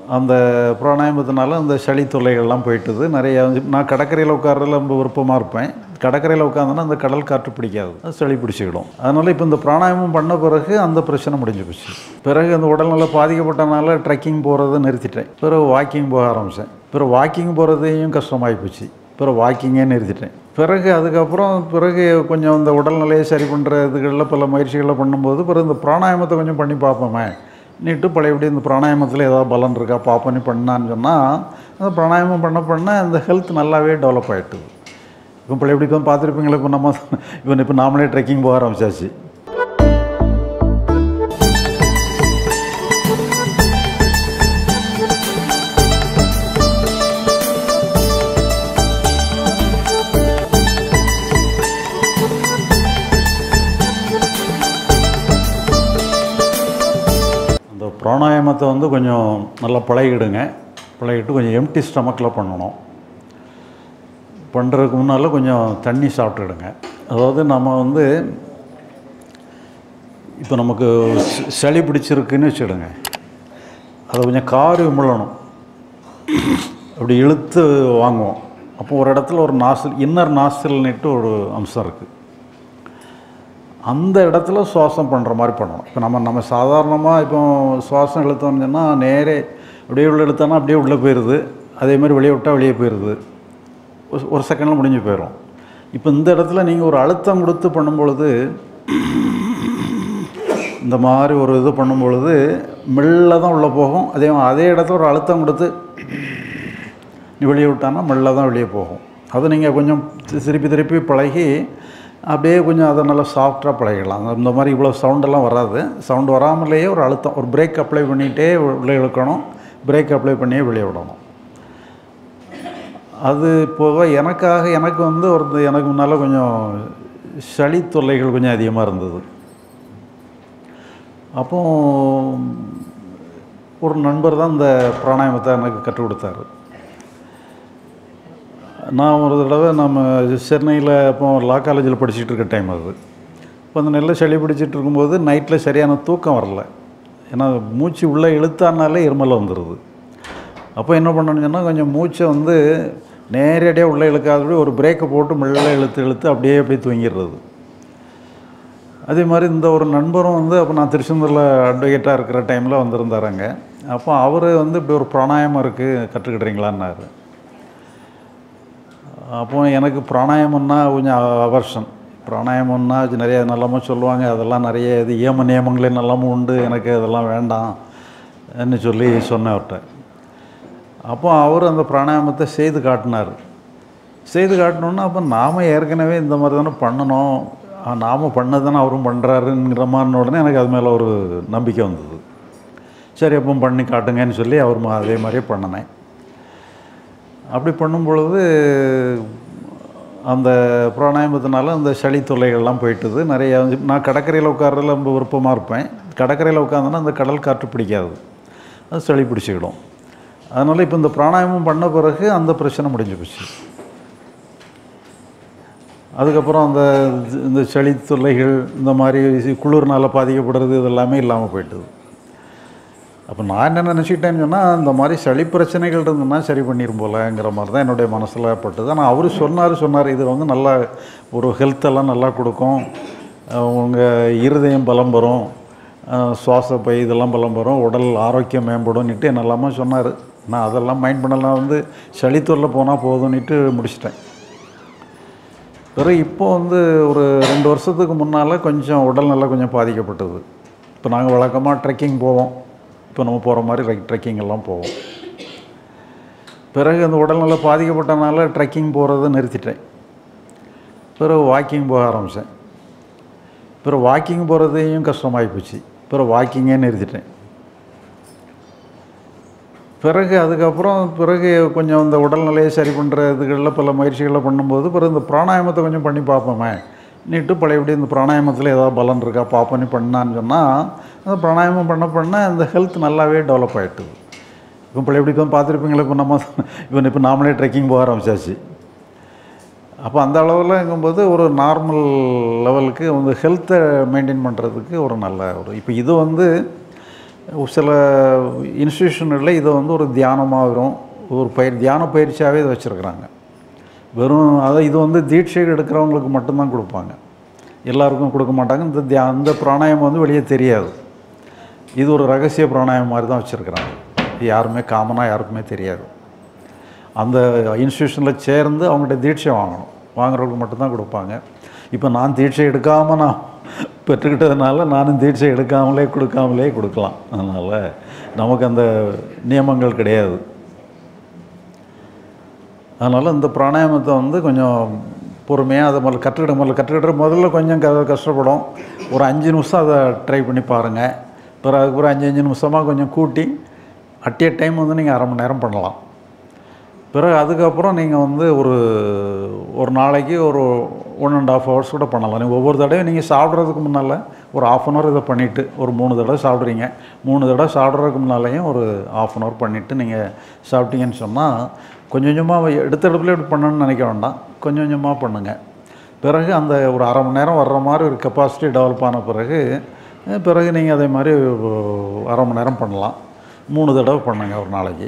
அந்த பிராணாயாமத்தினால அந்த சளி தொல்லைகள்லாம் போயிட்டுது நிறைய வந்து நான் கடற்கரையில் உட்கார்றதுல ரொம்ப விருப்பமாக இருப்பேன் கடற்கரையில் உட்காந்தோன்னா அந்த கடல் காற்று பிடிக்காது அது சளி பிடிச்சிக்கிடும் அதனால் இப்போ இந்த பிராணாயாமம் பண்ண பிறகு அந்த பிரச்சனை முடிஞ்சு போச்சு பிறகு அந்த உடல்நல பாதிக்கப்பட்டனால ட்ரெக்கிங் போகிறத நிறுத்திட்டேன் பிறகு வாக்கிங் போக ஆரம்பித்தேன் பிறகு வாக்கிங் போகிறதையும் கஷ்டமாகி போச்சு பிறகு வாக்கிங்கே நிறுத்திட்டேன் பிறகு அதுக்கப்புறம் பிறகு கொஞ்சம் இந்த உடல்நிலையை சரி பண்ணுற இதுகளில் பல முயற்சிகளை பண்ணும்போது பிறகு இந்த பிராணாயாமத்தை கொஞ்சம் பண்ணி பார்ப்போமே நீட்டு பழையபடி இந்த பிராணாயாமத்தில் ஏதாவது பலன் இருக்கா பார்ப்போன்னு பண்ணான்னு சொன்னால் அந்த பிராணாயாமம் பண்ண பண்ண இந்த ஹெல்த் நல்லாவே டெவலப் ஆகிட்டுது இப்போ பழையபடி இப்போ பார்த்துருப்பீங்களா இப்போ நம்ம இப்போ இப்போ நாமளே ட்ரெக்கிங் போக ஆரம்பிச்சாச்சு அந்த பிராணாயாமத்தை வந்து கொஞ்சம் நல்லா பழகிடுங்க பழகிட்டு கொஞ்சம் எம்டி ஸ்டமக்கில் பண்ணணும் பண்ணுறதுக்கு முன்னால் கொஞ்சம் தண்ணி சாப்பிட்டுடுங்க அதாவது நம்ம வந்து இப்போ நமக்கு ச- சளி பிடிச்சிருக்குன்னு வச்சுடுங்க அதை கொஞ்சம் காரி உமிழணும் அப்படி இழுத்து வாங்குவோம் அப்போ ஒரு இடத்துல ஒரு நாசில் இன்னர் நாசில்னுட்டு ஒரு அம்சம் இருக்குது அந்த இடத்துல சுவாசம் பண்ணுற மாதிரி பண்ணணும் இப்போ நம்ம நம்ம சாதாரணமாக இப்போ சுவாசம் இழுத்தோம்னு சொன்னால் நேரே அப்படியே உள்ள இழுத்தோன்னா அப்படியே உள்ளே போயிடுது அதே மாதிரி வெளியே விட்டால் வெளியே போயிடுது ஒரு- ஒரு செகண்டில் முடிஞ்சு போயிடும் இப்போ இந்த இடத்துல நீங்கள் ஒரு அழுத்தம் கொடுத்து பண்ணும்பொழுது இந்த மாதிரி ஒரு இது பண்ணும்பொழுது மெல்ல தான் உள்ளே போகும் அதே அதே இடத்துல ஒரு அழுத்தம் கொடுத்து நீ வெளியே விட்டான்னா மெல்ல தான் வெளியே போகும் அதை நீங்கள் கொஞ்சம் தி- திருப்பி திருப்பி பழகி அப்படியே கொஞ்சம் அதை நல்லா சாஃப்டாக பழகிடலாம் இந்த மாதிரி இவ்வளோ சவுண்டெல்லாம் வராது சவுண்ட் வராமலேயே ஒரு அழுத்தம் ஒரு பிரேக் அப்ளை பண்ணிகிட்டே உள்ளே இழுக்கணும் பிரேக் அப்ளை பண்ணியே வெளியே விடணும் அது போக எனக்காக எனக்கு வந்து ஒரு எனக்கு முன்னால் கொஞ்சம் சளி தொல்லைகள் கொஞ்சம் அதிகமாக இருந்தது அப்போ ஒரு நண்பர் தான் இந்த பிராணாயாமத்தை எனக்கு கற்றுக் கொடுத்தாரு நான் ஒரு தடவை நம்ம சென்னையில் அப்போ லா காலேஜில் படிச்சுட்டு இருக்க டைம் அது இப்போ அந்த நெல்லை சளி பிடிச்சிட்டு இருக்கும்போது நைட்டில் சரியான தூக்கம் வரல ஏன்னா மூச்சு உள்ளே இழுத்தானாலே இருமல் வந்துடுது அப்போ என்ன பண்ணணும்னு சொன்னால் கொஞ்சம் மூச்சை வந்து நேரடியாக உள்ளே இழுக்காதபடி ஒரு பிரேக்கை போட்டு மெல்ல இழுத்து இழுத்து அப்படியே அப்படியே தூங்கிடுறது அதே மாதிரி இந்த ஒரு நண்பரும் வந்து அப்போ நான் திருச்செந்தூரில் அட்வொகேட்டாக இருக்கிற டைமில் வந்திருந்தாருங்க அப்போ அவர் வந்து இப்படி ஒரு பிராணாயாமம் இருக்குது கற்றுக்கிட்டுறீங்களான்னாரு அப்போ எனக்கு பிராணாயாமம்னா கொஞ்சம் அவர்ஷன் பிராணாயாமம்னா அது நிறைய நல்லாம சொல்லுவாங்க அதெல்லாம் நிறைய இது ஏம நியமங்களே நல்லாமும் உண்டு எனக்கு அதெல்லாம் வேண்டாம் ன்னு சொல்லி சொன்னேன் அவர்கிட்ட அப்போ அவர் அந்த பிராணாயாமத்தை செய்து காட்டினார் செய்து காட்டணுன்னா அப்போ நாம் ஏற்கனவே இந்த மாதிரி தானே பண்ணணும் நாம் பண்ணது தானே அவரும் பண்ணுறாருங்கிற மாதிரி உடனே எனக்கு அது மேலே ஒரு நம்பிக்கை வந்தது சரி அப்போ பண்ணி காட்டுங்கன்னு சொல்லி அவர் மா- அதே மாதிரியே பண்ணினேன் அப்படி பண்ணும் பொழுது அந்த பிராணாயாமத்தினால அந்த சளி தொல்லைகள்லாம் போயிட்டுது நிறைய வந்து நான் கடற்கரையில் உட்கார்றதுல ரொம்ப விருப்பமாக இருப்பேன் கடற்கரையில் உட்காந்தோன்னா அந்த கடல் காற்று பிடிக்காது அது சளி பிடிச்சிக்கிடும் அதனால் இப்போ இந்த பிராணாயாமம் பண்ண பிறகு அந்த பிரச்சனை முடிஞ்சு போச்சு அதுக்கப்புறம் அந்த இந்த சளி தொல்லைகள் இந்த மாதிரி குளிர்னால் பாதிக்கப்படுறது இது எல்லாமே இல்லாமல் போயிட்டுது அப்போ நான் என்ன நினச்சிக்கிட்டேன்னு சொன்னால் இந்த மாதிரி சளி பிரச்சனைகள் இருந்ததுன்னா சரி பண்ணிரும் போலங்கிற மாதிரி தான் என்னுடைய மனசில் பட்டது ஆனால் அவர் சொன்னார் சொன்னார் இது வந்து நல்லா ஒரு ஹெல்த்தெல்லாம் நல்லா கொடுக்கும் உங்கள் இருதயம் பலம் வரும் அஹ் சுவாச பை இதெல்லாம் பலம் வரும் உடல் ஆரோக்கியம் மேம்படும்னுட்டு என்னெல்லாமோ சொன்னார் நான் அதெல்லாம் மைண்ட் பண்ணலாம் வந்து சளித்தொல்லை போனால் போதும்னுட்டு முடிச்சிட்டேன் பிறகு இப்போ வந்து ஒரு ரெண்டு வருஷத்துக்கு முன்னால் கொஞ்சம் உடல் நல்லா கொஞ்சம் பாதிக்கப்பட்டது இப்போ நாங்கள் வழக்கமாக ட்ரெக்கிங் போவோம் இப்போ நம்ம போகிற மாதிரி ட்ரெக்கிங் எல்லாம் போவோம் பிறகு அந்த உடல்நல பாதிக்கப்பட்டனால ட்ரெக்கிங் போகிறத நிறுத்திட்டேன் பிறகு வாக்கிங் போக ஆரம்பித்தேன் பிறகு வாக்கிங் போகிறதையும் கஷ்டமாகி போச்சு பிறகு வாக்கிங்கே நிறுத்திட்டேன் பிறகு அதுக்கப்புறம் பிறகு கொஞ்சம் இந்த உடல்நிலையை சரி பண்ணுற இதுகளில் பல முயற்சிகளை பண்ணும்போது பிறகு இந்த பிராணாயாமத்தை கொஞ்சம் பண்ணி பார்ப்போமே நீட்டு பழையபடி இந்த பிராணாயாமத்தில் ஏதாவது பலன் இருக்கா பார்ப்போன்னு பண்ணான்னு சொன்னால் அந்த பிராணாயாமம் பண்ண பண்ண இந்த ஹெல்த் நல்லாவே டெவலப் ஆகிட்டுது இப்போ பழையபடி இப்போ பார்த்துருப்பீங்களா இப்போ நம்ம இப்போ இப்போ நாமளே ட்ரெக்கிங் போக ஆரம்பிச்சாச்சு அப்போ அந்த அளவில்ங்கும்போது ஒரு நார்மல் லெவலுக்கு வந்து ஹெல்த்தை மெயின்டைன் பண்ணுறதுக்கு ஒரு நல்ல ஒரு இப்போ இது வந்து சில இன்ஸ்டியூஷன்களில் இதை வந்து ஒரு தியானமாகவும் ஒரு பயிர் தியான பயிற்சியாகவே இதை வச்சுருக்குறாங்க வெறும் அதை இது வந்து தீட்சை எடுக்கிறவங்களுக்கு மட்டும்தான் கொடுப்பாங்க எல்லாருக்கும் கொடுக்க மாட்டாங்க இந்த தியா இந்த பிராணாயாமம் வந்து வெளியே தெரியாது இது ஒரு ரகசிய பிராணாயாமம் மாதிரி தான் வச்சுருக்குறாங்க இது யாருமே காமனாக யாருக்குமே தெரியாது அந்த இன்ஸ்டியூஷனில் சேர்ந்து அவங்கள்ட்ட தீட்சை வாங்கணும் வாங்குறவங்களுக்கு மட்டும்தான் கொடுப்பாங்க இப்போ நான் தீட்சை எடுக்காமல் நான் பெற்றுக்கிட்டதுனால நானும் தீட்சை எடுக்காமலே கொடுக்காமலே கொடுக்கலாம் அதனால் நமக்கு அந்த நியமங்கள் கிடையாது அதனால் இந்த பிராணாயாமத்தை வந்து கொஞ்சம் பொறுமையாக அதை முதல்ல கற்றுக்கிட முதல்ல கற்றுக்கிட்ட முதல்ல கொஞ்சம் க கஷ்டப்படும் ஒரு அஞ்சு நிமிஷம் அதை ட்ரை பண்ணி பாருங்கள் பிறகு அதுக்கப்புறம் அஞ்சு அஞ்சு நிமிஷமாக கொஞ்சம் கூட்டி அட் ஏ டைம் வந்து நீங்கள் அரை மணி நேரம் பண்ணலாம் பிறகு அதுக்கப்புறம் நீங்கள் வந்து ஒரு ஒரு நாளைக்கு ஒரு ஒன் அண்ட் ஆஃப் ஹவர்ஸ் கூட பண்ணலாம் நீங்கள் ஒவ்வொரு தடவையும் நீங்கள் சாப்பிட்றதுக்கு முன்னால் ஒரு ஆஃப் அன் ஹவர் இதை பண்ணிவிட்டு ஒரு மூணு தடவை சாப்பிட்றீங்க மூணு தடவை சாப்பிட்றதுக்கு முன்னாலேயும் ஒரு ஆஃப் அன் ஹவர் பண்ணிவிட்டு நீங்கள் சாப்பிட்டீங்கன்னு சொன்னால் கொஞ்சம் கொஞ்சமாக எடுத்த இடத்துல இப்படி பண்ணணும்னு நினைக்க வேண்டாம் கொஞ்சம் கொஞ்சமாக பண்ணுங்கள் பிறகு அந்த ஒரு அரை மணி நேரம் வர்ற மாதிரி ஒரு கெப்பாசிட்டி டெவலப் ஆன பிறகு அஹ், பிறகு நீங்கள் அதே மாதிரி ஒரு அரை மணி நேரம் பண்ணலாம் மூணு தடவை பண்ணுங்கள் ஒரு நாளைக்கு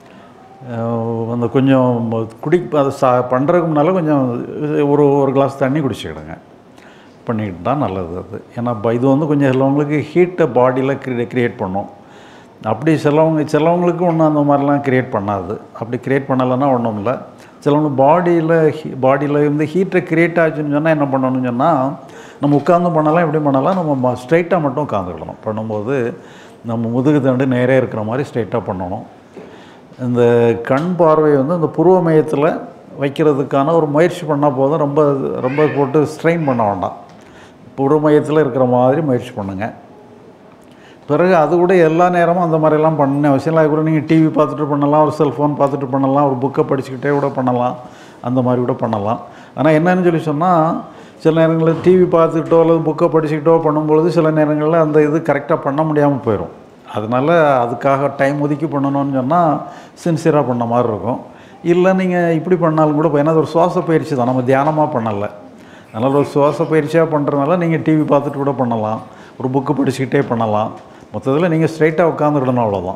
அஹ் அந்த கொஞ்சம் குடி அதை சா பண்ணுறதுக்கு முன்னால் கொஞ்சம் ஒரு ஒரு கிளாஸ் தண்ணி குடிச்சிக்கிடுங்க பண்ணிக்கிட்டு தான் நல்லது அது ஏன்னா ப- இது வந்து கொஞ்சம் சிலவங்களுக்கு ஹீட்டை பாடியில் கிரியே க்ரியேட் பண்ணும் அப்படி சிலவங்க சிலவங்களுக்கு ஒன்றும் அந்த மாதிரிலாம் க்ரியேட் பண்ணாது அப்படி க்ரியேட் பண்ணலைன்னா ஒன்றும் இல்லை சிலவங்க பாடியில் பாடியில் இருந்து ஹீட்டை க்ரியேட் ஆச்சுன்னு சொன்னால் என்ன பண்ணணும்னு சொன்னால் நம்ம உட்காந்து பண்ணலாம் எப்படி பண்ணலாம் நம்ம ஸ்ட்ரைட்டாக மட்டும் உட்காந்துக்கிடணும் பண்ணும்போது நம்ம முதுகு தண்டு நேரே இருக்கிற மாதிரி ஸ்ட்ரைட்டாக பண்ணணும் இந்த கண் பார்வை வந்து இந்த புருவ மையத்தில் வைக்கிறதுக்கான ஒரு முயற்சி பண்ணால் போதும் ரொம்ப ரொம்ப போட்டு ஸ்ட்ரெயின் பண்ண வேண்டாம் புருவ மையத்தில் இருக்கிற மாதிரி முயற்சி பண்ணுங்கள் பிறகு அது கூட எல்லா நேரமும் அந்த மாதிரிலாம் பண்ண அவசியம் இல்லை அது கூட நீங்கள் டிவி பார்த்துட்டு பண்ணலாம் ஒரு செல்ஃபோன் பார்த்துட்டு பண்ணலாம் ஒரு புக்கை படிச்சுக்கிட்டே கூட பண்ணலாம் அந்த மாதிரி கூட பண்ணலாம் ஆனால் என்னன்னு சொல்லி சொன்னால் சில நேரங்களில் டிவி பார்த்துக்கிட்டோ அல்லது புக்கை படிச்சுக்கிட்டோ பண்ணும்பொழுது சில நேரங்களில் அந்த இது கரெக்டாக பண்ண முடியாமல் போயிடும் அதனால் அதுக்காக டைம் ஒதுக்கி பண்ணணும்னு சொன்னால் சின்சியராக பண்ண மாதிரி இருக்கும் இல்லை நீங்கள் இப்படி பண்ணாலும் கூட ஏன்னா அது ஒரு சுவாச பயிற்சி தான் நம்ம தியானமாக பண்ணலை அதனால் ஒரு சுவாச பயிற்சியாக பண்ணுறதுனால நீங்கள் டிவி பார்த்துட்டு கூட பண்ணலாம் ஒரு புக்கு படிச்சுக்கிட்டே பண்ணலாம் மொத்தத்தில் நீங்கள் ஸ்ட்ரைட்டாக உட்காந்துக்கிடணும் அவ்வளோதான்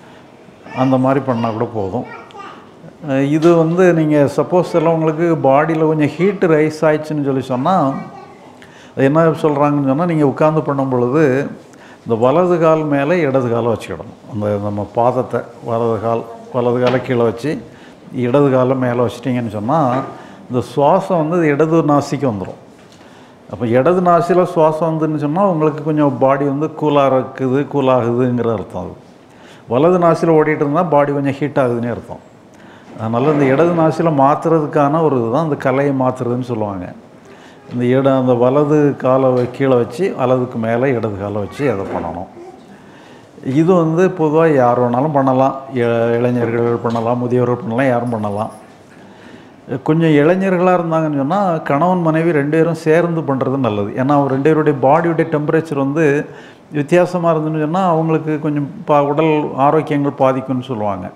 அந்த மாதிரி பண்ணால் கூட போதும் அஹ் இது வந்து நீங்கள் சப்போஸ் எல்லாம் உங்களுக்கு பாடியில் கொஞ்சம் ஹீட்டு ரைஸ் ஆயிடுச்சுன்னு சொல்லி சொன்னால் அது என்ன சொல்கிறாங்கன்னு சொன்னால் நீங்கள் உட்காந்து பண்ணும் பொழுது இந்த வலது கால் மேலே இடது காலை வச்சுக்கிடணும் அந்த நம்ம பாதத்தை வலது கால் வலது காலை கீழே வச்சு இடது காலை மேலே வச்சிட்டிங்கன்னு சொன்னால் இந்த சுவாசம் வந்து இடது நாசிக்கு வந்துடும் அப்போ இடது நாசியில் சுவாசம் வந்துன்னு சொன்னால் உங்களுக்கு கொஞ்சம் பாடி வந்து கூலாக இருக்குது கூலாகுதுங்கிற அர்த்தம் அது வலது நாசியில் ஓடிட்டு இருந்தால் பாடி கொஞ்சம் ஹீட் ஆகுதுன்னு அர்த்தம் அதனால் இந்த இடது நாசியில் மாற்றுறதுக்கான ஒரு இதுதான் இந்த கலையை மாற்றுறதுன்னு சொல்லுவாங்க இந்த இட அந்த வலது காலை வ- கீழே வச்சு வலதுக்கு மேலே இடது காலை வச்சு அதை பண்ணணும் இது வந்து பொதுவாக யார் வேணாலும் பண்ணலாம் இ- இளைஞர்கள் பண்ணலாம் முதியோர்கள் பண்ணலாம் யாரும் பண்ணலாம் கொஞ்சம் இளைஞர்களாக இருந்தாங்கன்னு சொன்னால் கணவன் மனைவி ரெண்டு பேரும் சேர்ந்து பண்ணுறது நல்லது ஏன்னா அவங்க ரெண்டு பேருடைய பாடியுடைய டெம்பரேச்சர் வந்து வித்தியாசமாக இருந்துன்னு சொன்னால் அவங்களுக்கு கொஞ்சம் பா உடல் ஆரோக்கியங்கள் பாதிக்கும்னு சொல்லுவாங்க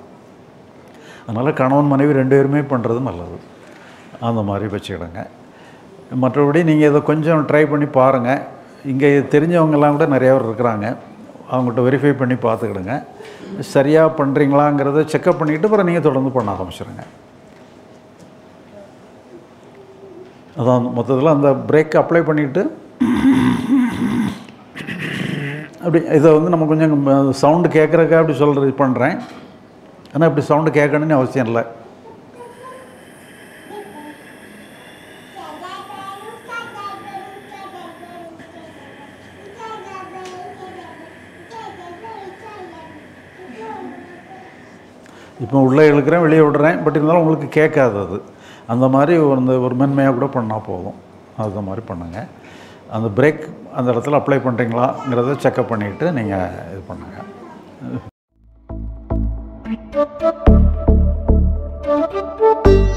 அதனால் கணவன் மனைவி ரெண்டு பேருமே பண்ணுறது நல்லது அந்த மாதிரி வச்சுக்கிடுங்க மற்றபடி நீங்கள் இதை கொஞ்சம் ட்ரை பண்ணி பாருங்கள் இங்கே தெரிஞ்சவங்கெல்லாம் கூட நிறைய பேர் இருக்கிறாங்க அவங்கள்ட்ட வெரிஃபை பண்ணி பார்த்துக்கிடுங்க சரியாக பண்ணுறீங்களாங்கிறத செக்கப் பண்ணிக்கிட்டு அப்புறம் நீங்கள் தொடர்ந்து பண்ண ஆரம்பிச்சிடுங்க அதான் மொத்தத்தில் அந்த பிரேக் அப்ளை பண்ணிவிட்டு அப்படி இதை வந்து நம்ம கொஞ்சம் சவுண்டு கேட்குறக்கா அப்படி சொல்கிறது பண்ணுறேன் ஆனால் இப்படி சவுண்டு கேட்கணும்னு அவசியம் இல்லை இப்போ உள்ளே இழுக்கிறேன் வெளியே விடுறேன் பட் இருந்தாலும் உங்களுக்கு கேட்காது அது அந்த மாதிரி ஒரு அந்த ஒரு மென்மையாக கூட பண்ணால் போதும் அந்த மாதிரி பண்ணுங்கள் அந்த பிரேக் அந்த இடத்துல அப்ளை பண்ணுறீங்களாங்கிறத செக்கப் பண்ணிவிட்டு நீங்கள் இது பண்ணுங்கள் Thank you.